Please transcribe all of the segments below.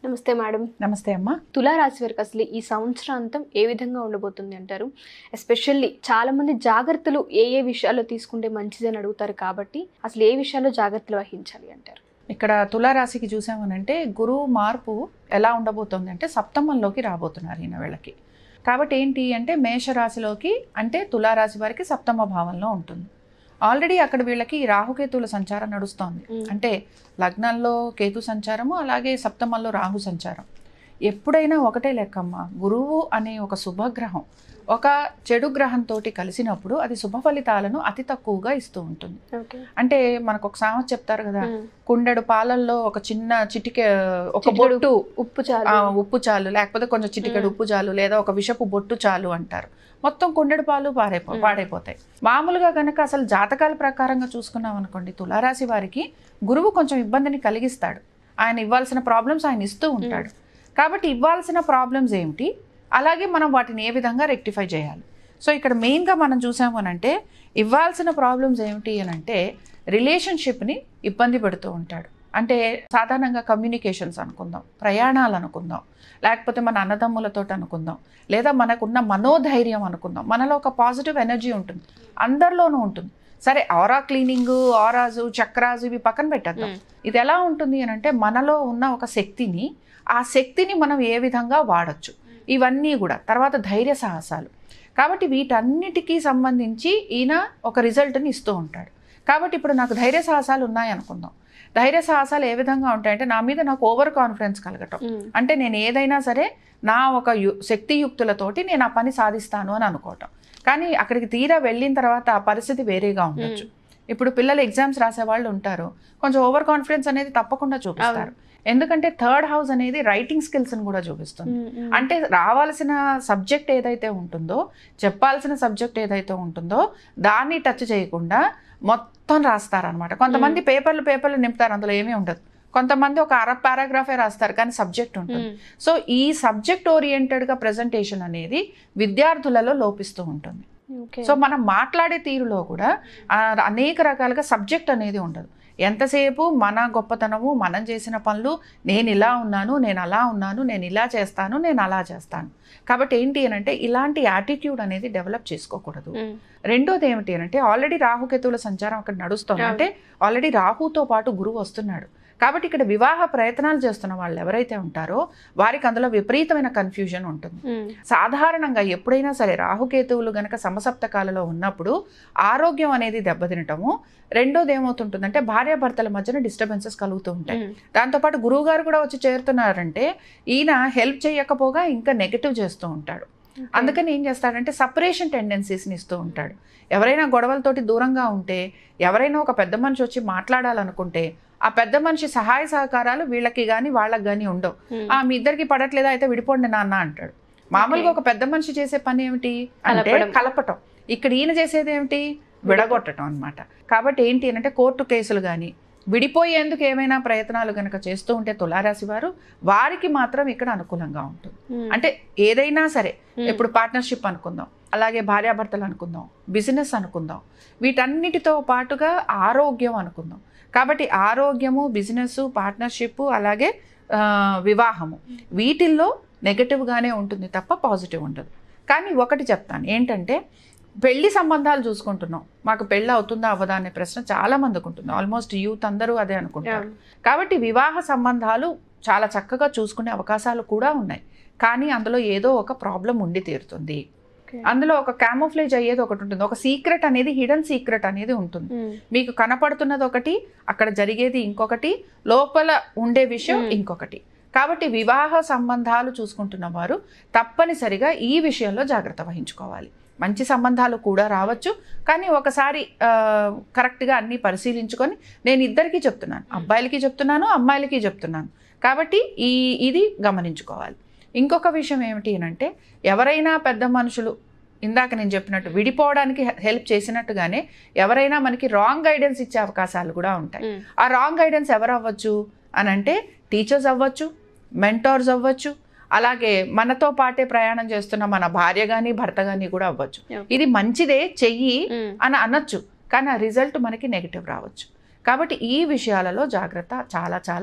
నమస్తే మేడం నమస్తే అమ్మా తులారాశి వారికి అసలు ఈ సంవత్సరాంతం ఏ విధంగా ఉండబోతుంది అంటారు ఎస్పెషల్లీ చాలా మంది జాగ్రత్తలు ఏ ఏ విషయాల్లో తీసుకుంటే మంచిదని అడుగుతారు కాబట్టి అసలు ఏ విషయాల్లో జాగ్రత్తలు వహించాలి అంటారు ఇక్కడ తులారాశికి చూసామనంటే గురువు మార్పు ఎలా ఉండబోతోంది అంటే సప్తమంలోకి రాబోతున్నారు ఈయన వీళ్ళకి కాబట్టి ఏంటి అంటే మేషరాశిలోకి అంటే తులారాశి వారికి సప్తమ భావంలో ఉంటుంది ఆల్రెడీ అక్కడ వీళ్ళకి రాహుకేతువుల సంచారం నడుస్తోంది Mm. అంటే లగ్నంలో కేతు సంచారము అలాగే సప్తమంలో రాహు సంచారం ఎప్పుడైనా ఒకటే లెక్కమ్మ గురువు అనే ఒక శుభగ్రహం ఒక చెడు గ్రహంతో కలిసినప్పుడు అది శుభ ఫలితాలను అతి తక్కువగా ఇస్తూ ఉంటుంది ఓకే అంటే మనకు ఒక సామెత చెప్తారు కదా కుండెడు పాలల్లో ఒక చిన్న చిటికె ఒక చిటికెడు బొట్టు ఉప్పు ఆ, చాలు ఉప్పు చాలు లేకపోతే కొంచెం చిటికెడు మ్మ్. ఉప్పు చాలు లేదా ఒక విషపు బొట్టు చాలు అంటారు మొత్తం కుండెడు పాలు పారైపో మ్మ్. పాడైపోతాయి మామూలుగా కనుక అసలు జాతకాల ప్రకారంగా చూసుకున్నాం అనుకోండి తులారాశి వారికి గురువు కొంచెం ఇబ్బందిని కలిగిస్తాడు ఆయన ఇవ్వాల్సిన ప్రాబ్లమ్స్ ఆయన ఇస్తూ ఉంటాడు కాబట్టి ఇవ్వాల్సిన ప్రాబ్లమ్స్ ఏమిటి అలాగే మనం వాటిని ఏ విధంగా రెక్టిఫై చేయాలి సో ఇక్కడ మెయిన్గా మనం చూసాము అని అంటే ఇవ్వాల్సిన ప్రాబ్లమ్స్ ఏమిటి అని అంటే రిలేషన్షిప్ని ఇబ్బంది పెడుతూ ఉంటాడు అంటే సాధారణంగా కమ్యూనికేషన్స్ అనుకుందాం ప్రయాణాలు అనుకుందాం లేకపోతే మన అన్నదమ్ములతో అనుకుందాం లేదా మనకున్న మనోధైర్యం అనుకుందాం మనలో ఒక పాజిటివ్ ఎనర్జీ ఉంటుంది అందరిలోనూ ఉంటుంది సరే ఆరా క్లీనింగ్ ఆరాజు చక్రాజు ఇవి పక్కన పెట్టేద్దాం ఇది ఎలా ఉంటుంది అని అంటే మనలో ఉన్న ఒక శక్తిని ఆ శక్తిని మనం ఏ విధంగా వాడచ్చు ఇవన్నీ కూడా తర్వాత ధైర్య సాహసాలు కాబట్టి వీటన్నిటికీ సంబంధించి ఈయన ఒక రిజల్ట్ని ఇస్తూ ఉంటాడు కాబట్టి ఇప్పుడు నాకు ధైర్య సాహసాలు ఉన్నాయి అనుకుందాం ధైర్య సాహసాలు ఏ విధంగా ఉంటాయంటే నా మీద నాకు ఓవర్ కాన్ఫిడెన్స్ కలగటం అంటే నేను ఏదైనా సరే నా ఒక యు శక్తియుక్తులతోటి నేను ఆ పని సాధిస్తాను అని అనుకోవటం కానీ అక్కడికి తీరా వెళ్ళిన తర్వాత ఆ పరిస్థితి వేరేగా ఉండొచ్చు ఇప్పుడు పిల్లలు ఎగ్జామ్స్ రాసే వాళ్ళు ఉంటారు కొంచెం ఓవర్ కాన్ఫిడెన్స్ అనేది తప్పకుండా చూపిస్తారు ఎందుకంటే థర్డ్ హౌస్ అనేది రైటింగ్ స్కిల్స్ని కూడా చూపిస్తుంది అంటే రావాల్సిన సబ్జెక్ట్ ఏదైతే ఉంటుందో చెప్పాల్సిన సబ్జెక్ట్ ఏదైతే ఉంటుందో దాన్ని టచ్ చేయకుండా మొత్తం రాస్తారనమాట కొంతమంది పేపర్లు పేపర్లు నింపుతారు అందులో ఏమీ ఉండదు కొంతమంది ఒక అర పారాగ్రాఫే రాస్తారు కానీ సబ్జెక్ట్ ఉంటుంది సో ఈ సబ్జెక్ట్ ఓరియంటెడ్గా ప్రజెంటేషన్ అనేది విద్యార్థులలో లోపిస్తూ ఉంటుంది సో మనం మాట్లాడే తీరులో కూడా ఆ, అనేక రకాలుగా సబ్జెక్ట్ అనేది ఉండదు ఎంతసేపు మన గొప్పతనము మనం చేసిన పనులు నేను ఇలా ఉన్నాను నేను అలా ఉన్నాను నేను ఇలా చేస్తాను నేను అలా చేస్తాను కాబట్టి ఏంటి అని అంటే ఇలాంటి యాటిట్యూడ్ అనేది డెవలప్ చేసుకోకూడదు రెండోది ఏమిటి అని అంటే ఆల్రెడీ రాహుకేతువుల సంచారం అక్కడ నడుస్తుంది అంటే ఆల్రెడీ రాహుతో పాటు గురువు వస్తున్నాడు కాబట్టి ఇక్కడ వివాహ ప్రయత్నాలు చేస్తున్న వాళ్ళు ఎవరైతే ఉంటారో వారికి అందులో విపరీతమైన కన్ఫ్యూజన్ ఉంటుంది సాధారణంగా ఎప్పుడైనా సరే రాహుకేతువులు గనక సమసప్తకాలలో ఉన్నప్పుడు ఆరోగ్యం అనేది దెబ్బతినటము రెండోది ఏమవుతుంటుందంటే భార్యాభర్తల మధ్యన డిస్టర్బెన్సెస్ కలుగుతూ ఉంటాయి దాంతోపాటు గురువు గారు కూడా వచ్చి చేరుతున్నారంటే ఈయన హెల్ప్ చేయకపోగా ఇంకా నెగటివ్ చేస్తూ ఉంటాడు అందుకని ఏం చేస్తాడంటే సపరేషన్ టెండెన్సీస్ని ఇస్తూ ఉంటాడు ఎవరైనా గొడవలతోటి దూరంగా ఉంటే ఎవరైనా ఒక పెద్ద మనిషి వచ్చి మాట్లాడాలనుకుంటే ఆ పెద్ద మనిషి సహాయ సహకారాలు వీళ్ళకి కానీ వాళ్ళకి కానీ ఉండవు ఆ మీ ఇద్దరికి పడట్లేదా అయితే విడిపోండి నాన్న అంటాడు మామూలుగా ఒక పెద్ద మనిషి చేసే పని ఏమిటి అంటే కలపడం. కలపటం ఇక్కడ ఈయన చేసేది ఏమిటి విడగొట్టడం అన్నమాట కాబట్టి ఏంటి అంటే కోర్టు కేసులు కానీ విడిపోయేందుకు ఏమైనా ప్రయత్నాలు కనుక చేస్తూ ఉంటే తులారాశి వారు వారికి మాత్రం ఇక్కడ అనుకూలంగా ఉంటుంది అంటే ఏదైనా సరే ఇప్పుడు పార్ట్నర్షిప్ అనుకుందాం అలాగే భార్యాభర్తలు అనుకుందాం బిజినెస్ అనుకుందాం వీటన్నిటితో పాటుగా ఆరోగ్యం అనుకుందాం కాబట్టి ఆరోగ్యము బిజినెస్ పార్ట్నర్షిప్ అలాగే ఆ, వివాహము వీటిల్లో నెగటివ్గానే ఉంటుంది తప్ప పాజిటివ్ ఉండదు కానీ ఒకటి చెప్తాను ఏంటంటే పెళ్లి సంబంధాలు చూసుకుంటున్నాం మాకు పెళ్ళి అవుతుందా అవ్వదా అనే ప్రశ్న చాలా మందికి ఉంటుంది ఆల్మోస్ట్ యూత్ అందరూ అదే అనుకుంటారు కాబట్టి వివాహ సంబంధాలు చాలా చక్కగా చూసుకునే అవకాశాలు కూడా ఉన్నాయి కానీ అందులో ఏదో ఒక ప్రాబ్లం ఉండి తీరుతుంది అందులో ఒక క్యామోఫ్లేజ్ అయ్యేది ఒకటి ఉంటుంది ఒక సీక్రెట్ అనేది హిడెన్ సీక్రెట్ అనేది ఉంటుంది మీకు కనపడుతున్నది ఒకటి అక్కడ జరిగేది ఇంకొకటి లోపల ఉండే విషయం Hmm. ఇంకొకటి కాబట్టి వివాహ సంబంధాలు చూసుకుంటున్న వారు తప్పనిసరిగా ఈ విషయంలో జాగ్రత్త వహించుకోవాలి మంచి సంబంధాలు కూడా రావచ్చు కానీ ఒకసారి ఆ, కరెక్ట్గా అన్నీ పరిశీలించుకొని నేను ఇద్దరికీ చెప్తున్నాను అబ్బాయిలకి చెప్తున్నాను అమ్మాయిలకి చెప్తున్నాను కాబట్టి ఈ ఇది గమనించుకోవాలి ఇంకొక విషయం ఏమిటి అంటే ఎవరైనా పెద్ద మనుషులు ఇందాక నేను చెప్పినట్టు విడిపోవడానికి హెల్ప్ చేసినట్టుగానే ఎవరైనా మనకి రాంగ్ గైడెన్స్ ఇచ్చే అవకాశాలు కూడా ఉంటాయి ఆ రాంగ్ గైడెన్స్ ఎవరు అవ్వచ్చు అని అంటే టీచర్స్ అవ్వచ్చు మెంటోర్స్ అవ్వచ్చు అలాగే మనతో పాటే ప్రయాణం చేస్తున్న మన భార్య కానీ భర్త కానీ కూడా అవ్వచ్చు Okay. ఇది మంచిదే చెయ్యి అని అనొచ్చు కానీ ఆ రిజల్ట్ మనకి నెగిటివ్ రావచ్చు కాబట్టి ఈ విషయాలలో జాగ్రత్త చాలా చాలా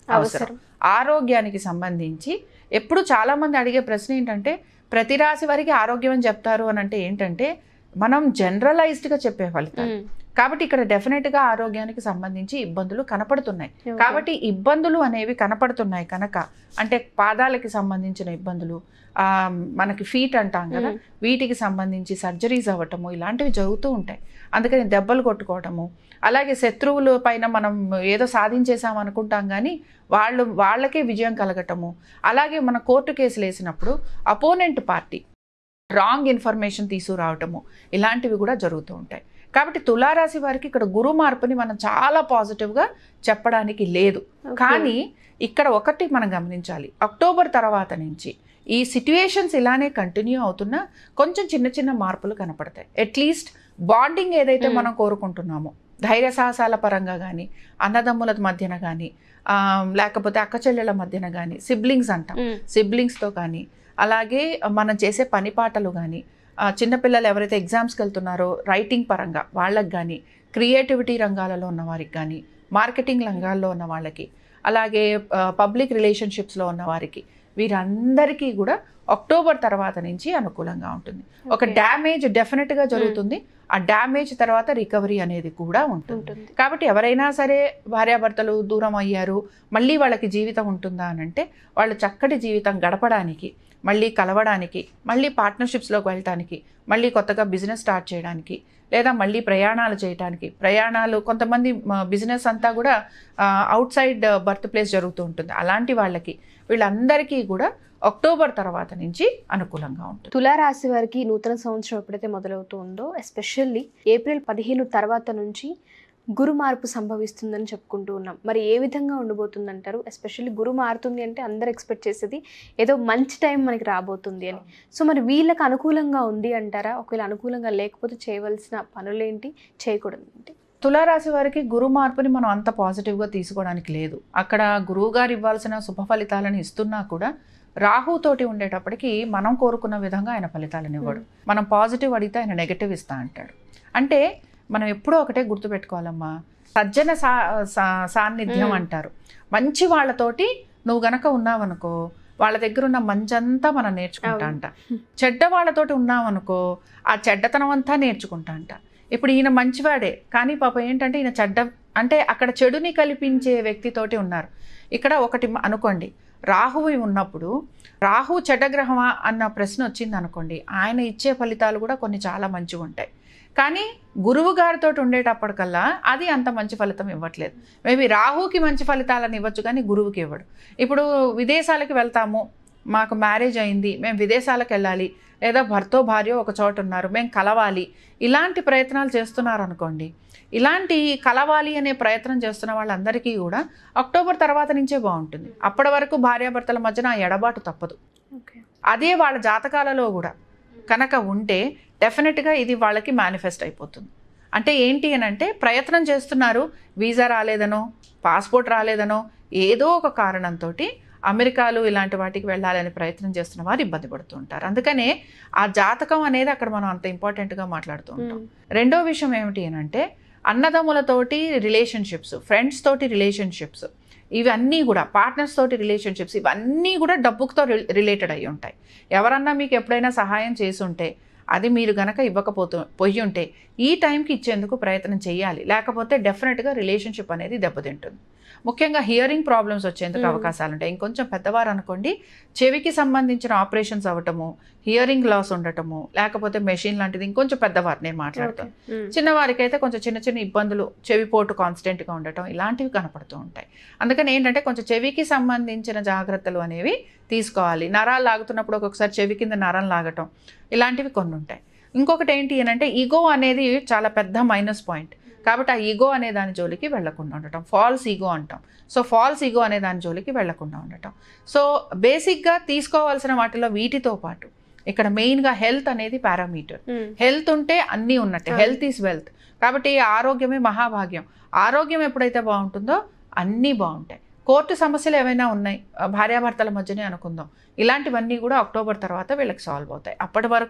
అవసరం అవసరం ఆరోగ్యానికి సంబంధించి ఎప్పుడు చాలా మంది అడిగే ప్రశ్న ఏంటంటే ప్రతి రాశి వారికి ఆరోగ్యం అని చెప్తారు అని అంటే ఏంటంటే మనం జనరలైజ్డ్గా చెప్పే ఫలితాలు ఉమ్. కాబట్టి ఇక్కడ డెఫినెట్గా ఆరోగ్యానికి సంబంధించి ఇబ్బందులు కనపడుతున్నాయి Okay. కాబట్టి ఇబ్బందులు అనేవి కనపడుతున్నాయి కనుక అంటే పాదాలకి సంబంధించిన ఇబ్బందులు ఆ, మనకి ఫీట్ అంటాం కదా ఉమ్. వీటికి సంబంధించి సర్జరీస్ అవ్వటము ఇలాంటివి జరుగుతూ ఉంటాయి అందుకని దెబ్బలు కొట్టుకోవటము అలాగే శత్రువుల పైన మనం ఏదో సాధించేసాం అనుకుంటాం కానీ వాళ్ళు వాళ్ళకే విజయం కలగటము అలాగే మన కోర్టు కేసులు వేసినప్పుడు అపోనెంట్ పార్టీ రాంగ్ ఇన్ఫర్మేషన్ తీసుకురావటము ఇలాంటివి కూడా జరుగుతూ ఉంటాయి కాబట్టి తులారాశి వారికి ఇక్కడ గురు మార్పుని మనం చాలా పాజిటివ్గా చెప్పడానికి లేదు Okay. కానీ ఇక్కడ ఒకటి మనం గమనించాలి అక్టోబర్ తర్వాత నుంచి ఈ సిట్యుయేషన్స్ ఇలానే కంటిన్యూ అవుతున్నా కొంచెం చిన్న చిన్న మార్పులు కనపడతాయి అట్లీస్ట్ బాండింగ్ ఏదైతే Hmm. మనం కోరుకుంటున్నామో ధైర్య సాహసాల పరంగా కానీ అన్నదమ్ముల మధ్యన కానీ లేకపోతే అక్క చెల్లెల మధ్యన కానీ సిబ్లింగ్స్ అంటాం ఉమ్. సిబ్లింగ్స్తో కానీ అలాగే మనం చేసే పని పాటలు కానీ చిన్నపిల్లలు ఎవరైతే ఎగ్జామ్స్కి వెళ్తున్నారో రైటింగ్ పరంగా వాళ్ళకి కానీ క్రియేటివిటీ రంగాలలో ఉన్న వారికి కానీ మార్కెటింగ్ రంగాల్లో ఉన్న వాళ్ళకి అలాగే పబ్లిక్ రిలేషన్షిప్స్లో ఉన్న వారికి వీరందరికీ కూడా అక్టోబర్ తర్వాత నుంచి అనుకూలంగా ఉంటుంది ఒక Okay. డ్యామేజ్ డెఫినెట్గా జరుగుతుంది ఆ డ్యామేజ్ తర్వాత రికవరీ అనేది కూడా ఉంటుంది ఉంటుంది కాబట్టి ఎవరైనా సరే భార్యాభర్తలు దూరం అయ్యారు మళ్ళీ వాళ్ళకి జీవితం ఉంటుందా అని అంటే వాళ్ళు చక్కటి జీవితం గడపడానికి మళ్ళీ కలవడానికి మళ్ళీ పార్ట్నర్షిప్స్లోకి వెళ్ళటానికి మళ్ళీ కొత్తగా బిజినెస్ స్టార్ట్ చేయడానికి లేదా మళ్ళీ ప్రయాణాలు చేయడానికి ప్రయాణాలు కొంతమంది బిజినెస్ అంతా కూడా అవుట్ సైడ్ బర్త్ ప్లేస్ జరుగుతూ ఉంటుంది అలాంటి వాళ్ళకి వీళ్ళందరికీ కూడా అక్టోబర్ తర్వాత నుంచి అనుకూలంగా ఉంటుంది తులారాశి వారికి నూతన సంవత్సరం ఎప్పుడైతే మొదలవుతుందో ఎస్పెషల్లీ ఏప్రిల్ పదిహేను తర్వాత నుంచి గురు మార్పు సంభవిస్తుందని చెప్పుకుంటూ ఉన్నాం మరి ఏ విధంగా ఉండబోతుంది ఎస్పెషల్లీ గురు మారుతుంది అంటే అందరు ఎక్స్పెక్ట్ చేసేది ఏదో మంచి టైం మనకి రాబోతుంది అని సో మరి వీళ్ళకి అనుకూలంగా ఉంది అంటారా ఒకవేళ అనుకూలంగా లేకపోతే చేయవలసిన పనులేంటి చేయకూడదు ఏంటి తులారాశి వారికి గురు మార్పుని మనం అంత పాజిటివ్గా తీసుకోవడానికి లేదు అక్కడ గురువు గారు ఇవ్వాల్సిన శుభ ఫలితాలను ఇస్తున్నా కూడా రాహుతోటి ఉండేటప్పటికి మనం కోరుకున్న విధంగా ఆయన ఫలితాలను ఇవ్వడు మనం పాజిటివ్ అడిగితే ఆయన నెగటివ్ ఇస్తా అంటాడు అంటే మనం ఎప్పుడూ ఒకటే గుర్తుపెట్టుకోవాలమ్మా సజ్జన సా సా- సాన్నిధ్యం మ్మ్. అంటారు మంచి వాళ్ళతోటి నువ్వు గనక ఉన్నావనుకో వాళ్ళ దగ్గర ఉన్న మంచంతా మనం నేర్చుకుంటా అవును. అంట చెడ్డ వాళ్ళతోటి ఉన్నామనుకో ఆ చెడ్డతనం అంతా నేర్చుకుంటా అంట ఇప్పుడు ఈయన మంచివాడే కానీ పాప ఏంటంటే ఈయన చెడ్డ అంటే అక్కడ చెడుని కల్పించే వ్యక్తితోటి ఉన్నారు ఇక్కడ ఒకటి మ- అనుకోండి రాహువు ఉన్నప్పుడు రాహు చెడ్డగ్రహమా అన్న ప్రశ్న వచ్చింది అనుకోండి ఆయన ఇచ్చే ఫలితాలు కూడా కొన్ని చాలా మంచిగా ఉంటాయి కానీ గురువు గారితో ఉండేటప్పటికల్లా అది అంత మంచి ఫలితం ఇవ్వట్లేదు మేబీ రాహుకి మంచి ఫలితాలను ఇవ్వచ్చు కానీ గురువుకి ఇవ్వడు ఇప్పుడు విదేశాలకు వెళ్తాము మాకు మ్యారేజ్ అయింది మేము విదేశాలకు వెళ్ళాలి లేదా భర్తో భార్య ఒక చోట ఉన్నారు మేము కలవాలి ఇలాంటి ప్రయత్నాలు చేస్తున్నారు అనుకోండి ఇలాంటి కలవాలి అనే ప్రయత్నం చేస్తున్న వాళ్ళందరికీ కూడా అక్టోబర్ తర్వాత నుంచే బాగుంటుంది అప్పటి వరకు భార్యాభర్తల మధ్యన ఆ ఎడబాటు తప్పదు ఓకే అదే వాళ్ళ జాతకాలలో కూడా కనుక ఉంటే డెఫినెట్గా ఇది వాళ్ళకి మేనిఫెస్ట్ అయిపోతుంది అంటే ఏంటి అని అంటే ప్రయత్నం చేస్తున్నారు వీసా రాలేదనో పాస్పోర్ట్ రాలేదనో ఏదో ఒక కారణంతో అమెరికాలు ఇలాంటి వాటికి వెళ్ళాలని ప్రయత్నం చేస్తున్న వారు ఇబ్బంది పడుతూ ఉంటారు అందుకనే ఆ జాతకం అనేది అక్కడ మనం అంత ఇంపార్టెంట్గా మాట్లాడుతూ ఉంటాం రెండో విషయం ఏమిటి అని అంటే అన్నదమ్ములతోటి రిలేషన్షిప్స్ ఫ్రెండ్స్ తోటి రిలేషన్షిప్స్ ఇవన్నీ కూడా పార్ట్నర్స్ తోటి రిలేషన్షిప్స్ ఇవన్నీ కూడా డబ్బుతో రిలేటెడ్ అయి ఉంటాయి ఎవరన్నా మీకు ఎప్పుడైనా సహాయం చేసి ఉంటే అది మీరు గనక ఇవ్వకపోతూ పోయి ఉంటే ఈ టైంకి ఇచ్చేందుకు ప్రయత్నం చేయాలి లేకపోతే డెఫినెట్గా రిలేషన్షిప్ అనేది దెబ్బతింటుంది ముఖ్యంగా హియరింగ్ ప్రాబ్లమ్స్ వచ్చేందుకు Mm. అవకాశాలు ఉంటాయి ఇంకొంచెం పెద్దవారు అనుకోండి చెవికి సంబంధించిన ఆపరేషన్స్ అవ్వటము హియరింగ్ లాస్ ఉండటము లేకపోతే మెషిన్ లాంటిది ఇంకొంచెం పెద్దవారు నేను మాట్లాడతాను చిన్నవారికి అయితే కొంచెం చిన్న చిన్న ఇబ్బందులు చెవిపోటు కాన్స్టెంట్గా ఉండటం ఇలాంటివి కనపడుతూ ఉంటాయి అందుకని ఏంటంటే కొంచెం చెవికి సంబంధించిన జాగ్రత్తలు అనేవి తీసుకోవాలి నరాలు లాగుతున్నప్పుడు ఒక్కొక్కసారి చెవి కింద నరం లాగటం ఇలాంటివి కొన్ని ఉంటాయి ఇంకొకటి ఏంటి అని అంటే ఈగో అనేది చాలా పెద్ద మైనస్ పాయింట్ కాబట్టి ఆ ఈగో అనే దాని జోలికి వెళ్లకుండా ఉండటం ఫాల్స్ ఈగో అంటాం సో ఫాల్స్ ఈగో అనే దాని జోలికి వెళ్లకుండా ఉండటం సో బేసిక్గా తీసుకోవాల్సిన వాటిలో వీటితో పాటు ఇక్కడ మెయిన్గా హెల్త్ అనేది పారామీటర్ హెల్త్ ఉంటే అన్నీ ఉన్నట్టే అవును. హెల్త్ ఈజ్ వెల్త్ కాబట్టి ఆరోగ్యమే మహాభాగ్యం ఆరోగ్యం ఎప్పుడైతే బాగుంటుందో అన్నీ బాగుంటాయి కోర్టు సమస్యలు ఏవైనా ఉన్నాయి ఆ, భార్యాభర్తల మధ్యనే అనుకుందాం ఇలాంటివన్నీ కూడా అక్టోబర్ తర్వాత వీళ్ళకి సాల్వ్ అవుతాయి అప్పటి వరకు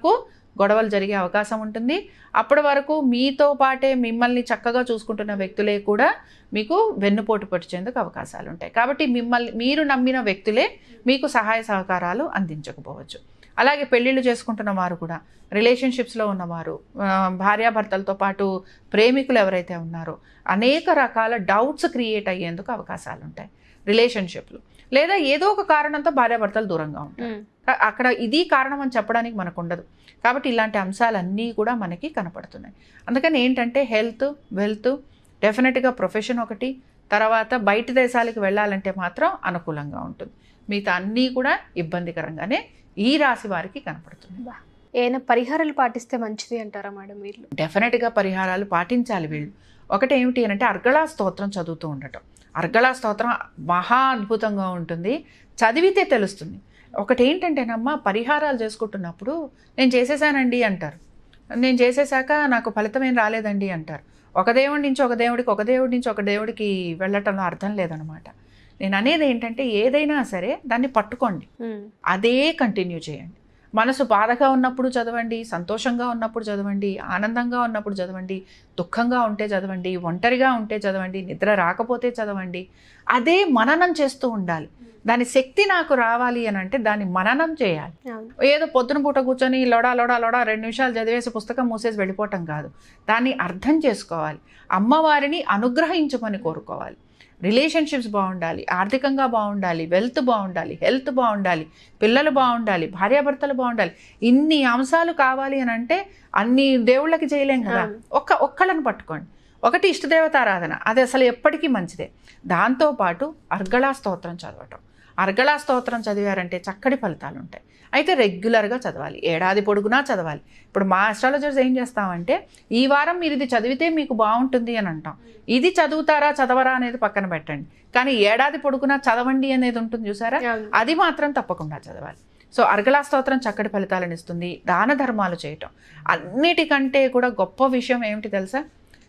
గొడవలు జరిగే అవకాశం ఉంటుంది అప్పటి వరకు మీతో పాటే మిమ్మల్ని చక్కగా చూసుకుంటున్న వ్యక్తులే కూడా మీకు వెన్నుపోటు పొడిచేందుకు అవకాశాలు ఉంటాయి కాబట్టి మిమ్మల్ని మీరు నమ్మిన వ్యక్తులే మీకు సహాయ సహకారాలు అందించకపోవచ్చు అలాగే పెళ్ళిళ్ళు చేసుకుంటున్న వారు కూడా రిలేషన్షిప్స్లో ఉన్నవారు ఆ, భార్యాభర్తలతో పాటు ప్రేమికులు ఎవరైతే ఉన్నారో అనేక రకాల డౌట్స్ క్రియేట్ అయ్యేందుకు అవకాశాలు ఉంటాయి రిలేషన్షిప్లు లేదా ఏదో ఒక కారణంతో భార్యాభర్తలు దూరంగా ఉంటారు ఉమ్, కా- అక్కడ ఇది కారణం అని చెప్పడానికి మనకు ఉండదు కాబట్టి ఇలాంటి అంశాలన్నీ కూడా మనకి కనపడుతున్నాయి అందుకని ఏంటంటే హెల్త్ వెల్త్ డెఫినెట్గా ప్రొఫెషన్ ఒకటి తర్వాత బయట దేశాలకు వెళ్ళాలంటే మాత్రం అనుకూలంగా ఉంటుంది మిగతా అన్నీ కూడా ఇబ్బందికరంగానే ఈ రాశి వారికి కనపడుతుంది బా. ఏమైనా పరిహారాలు పాటిస్తే మంచిది అంటారా మేడం వీళ్ళు డెఫినెట్గా పరిహారాలు పాటించాలి వీళ్ళు ఒకటి ఏమిటి అని అంటే అర్గళా స్తోత్రం చదువుతూ ఉండటం అర్గళా స్తోత్రం మహా అద్భుతంగా ఉంటుంది చదివితే తెలుస్తుంది ఒకటి ఏంటంటేనమ్మా పరిహారాలు చేసుకుంటున్నప్పుడు నేను చేసేసానండి అంటారు నేను చేసేసాక నాకు ఫలితం ఏం రాలేదండి అంటారు ఒక దేవుడి నుంచి ఒక దేవుడికి ఒక దేవుడి నుంచి ఒక దేవుడికి వెళ్ళటంలో అర్థం లేదనమాట నేను అనేది ఏంటంటే ఏదైనా సరే దాన్ని పట్టుకోండి ఉమ్, అదే కంటిన్యూ చేయండి మనసు బాధగా ఉన్నప్పుడు చదవండి సంతోషంగా ఉన్నప్పుడు చదవండి ఆనందంగా ఉన్నప్పుడు చదవండి దుఃఖంగా ఉంటే చదవండి ఒంటరిగా ఉంటే చదవండి నిద్ర రాకపోతే చదవండి అదే మననం చేస్తూ ఉండాలి దాని శక్తి నాకు రావాలి అని అంటే దాన్ని మననం చేయాలి అవును ఏదో పొద్దున పూట కూర్చొని లొడా లొడా లొడా రెండు నిమిషాలు చదివేసి పుస్తకం మూసేసి వెళ్ళిపోవటం కాదు దాన్ని అర్థం చేసుకోవాలి అమ్మవారిని అనుగ్రహించమని కోరుకోవాలి రిలేషన్షిప్స్ బాగుండాలి ఆర్థికంగా బాగుండాలి వెల్త్ బాగుండాలి హెల్త్ బాగుండాలి పిల్లలు బాగుండాలి భార్యాభర్తలు బాగుండాలి ఇన్ని అంశాలు కావాలి అని అంటే అన్ని దేవుళ్ళకి చేయలేం కదా అవును. ఒక్క ఒక్కళ్ళని పట్టుకోండి ఒకటి ఇష్టదేవతారాధన అది అసలు ఎప్పటికీ మంచిదే దాంతోపాటు అర్గళా స్తోత్రం చదవటం అర్గళా స్తోత్రం చదివారంటే చక్కటి ఫలితాలు ఉంటాయి అయితే రెగ్యులర్గా చదవాలి ఏడాది పొడుగునా చదవాలి ఇప్పుడు మా అస్ట్రాలజర్స్ ఏం చేస్తామంటే ఈ వారం మీరు ఇది చదివితే మీకు బాగుంటుంది అని అంటాం ఇది చదువుతారా చదవరా అనేది పక్కన పెట్టండి కానీ ఏడాది పొడుగునా చదవండి అనేది ఉంటుంది చూసారా అవును అది మాత్రం తప్పకుండా చదవాలి సో అర్గళా స్తోత్రం చక్కటి ఫలితాలను ఇస్తుంది దాన ధర్మాలు చేయటం అన్నిటికంటే కూడా గొప్ప విషయం ఏమిటి తెలుసా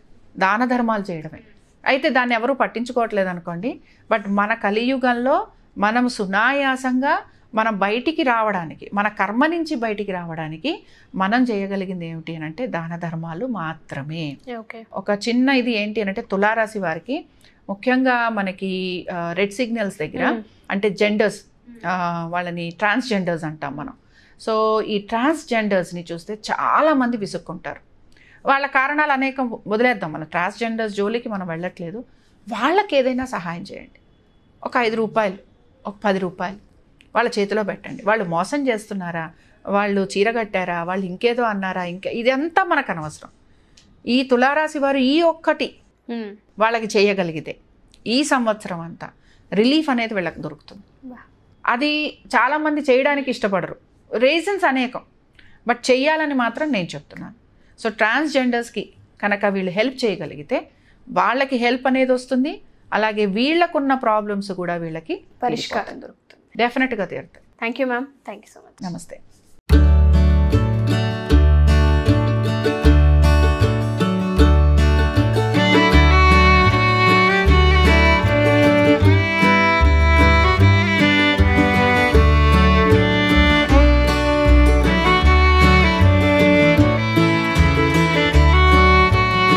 దాన ధర్మాలు చేయడమే అయితే దాన్ని ఎవరు పట్టించుకోవట్లేదు అనుకోండి బట్ మన కలియుగంలో మనం సునాయాసంగా మనం బయటికి రావడానికి మన కర్మ నుంచి బయటికి రావడానికి మనం చేయగలిగింది ఏమిటి అని అంటే దాన ధర్మాలు మాత్రమే ఓకే ఒక చిన్న ఇది ఏంటి అని అంటే తులారాశి వారికి ముఖ్యంగా మనకి రెడ్ సిగ్నల్స్ దగ్గర ఉమ్, అంటే జెండర్స్ వాళ్ళని ట్రాన్స్జెండర్స్ అంటాం మనం సో ఈ ట్రాన్స్జెండర్స్ని చూస్తే చాలామంది విసుక్కుంటారు వాళ్ళ కారణాలు అనేకం వదిలేద్దాం మనం ట్రాన్స్జెండర్స్ జోలికి మనం వెళ్ళట్లేదు వాళ్ళకి ఏదైనా సహాయం చేయండి ఒక ఐదు రూపాయలు ఒక పది రూపాయలు వాళ్ళ చేతిలో పెట్టండి వాళ్ళు మోసం చేస్తున్నారా వాళ్ళు చీర కట్టారా వాళ్ళు ఇంకేదో అన్నారా ఇంకా ఇదంతా మనకు అనవసరం ఈ తులారాశి వారు ఈ ఒక్కటి ఉమ్, వాళ్ళకి చేయగలిగితే ఈ సంవత్సరం అంతా రిలీఫ్ అనేది వీళ్ళకి దొరుకుతుంది బా. అది చాలామంది చేయడానికి ఇష్టపడరు రీజన్స్ అనేకం బట్ చెయ్యాలని మాత్రం నేను చెప్తున్నాను సో ట్రాన్స్జెండర్స్కి కనుక వీళ్ళు హెల్ప్ చేయగలిగితే వాళ్ళకి హెల్ప్ అనేది వస్తుంది అలాగే వీళ్ళకున్న ప్రాబ్లమ్స్ కూడా వీళ్ళకి పరిష్కారం దొరుకుతుంది డెఫినెట్గా తీరుతాయి thank you ma'am thank you so much నమస్తే